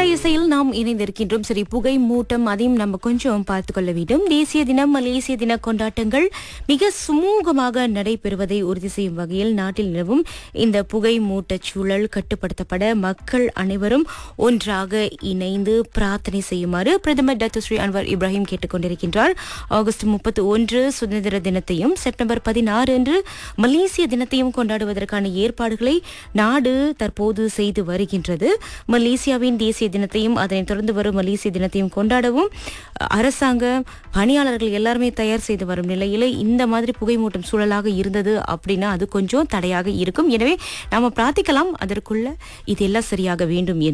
இசையில் நாம் இணைந்திருக்கின்றோம் சரி புகை மூட்டம் அதையும் நம்ம கொஞ்சம் பார்த்து கொள்ள வேண்டும் தேசிய தினம் மலேசிய தின கொண்டாட்டங்கள் மிக சுமூகமாக நடைபெறுவதை உறுதி செய்யும் வகையில் நாட்டில் நிலவும் இந்த புகை மூட்டச் சூழல் கட்டுப்படுத்தப்பட மக்கள் அனைவரும் ஒன்றாக இணைந்து பிரார்த்தனை செய்யுமாறு பிரதமர் டாக்டர் ஸ்ரீ அன்வர் இப்ராஹிம் கேட்டுக்கொண்டிருக்கின்றார் ஆகஸ்ட் முப்பத்தி ஒன்று சுதந்திர தினத்தையும் செப்டம்பர் பதினாறு அன்று மலேசிய தினத்தையும் கொண்டாடுவதற்கான ஏற்பாடுகளை நாடு தற்போது செய்து வருகின்றது மலேசியாவின் தேசிய தினத்தையும் அதனைத் தொடர்ந்து வரும் மலேசிய தினத்தையும் கொண்டாடவும் அஹ், அரசாங்க பணியாளர்கள் எல்லாருமே தயார் செய்து வரும் நிலையில இந்த மாதிரி புகைமூட்டம் சூழலாக இருந்தது அப்படின்னா அது கொஞ்சம் தடையாக இருக்கும் எனவே நாம பிரார்த்திக்கலாம் அதற்குள்ள இதெல்லாம் சரியாக வேண்டும் என்று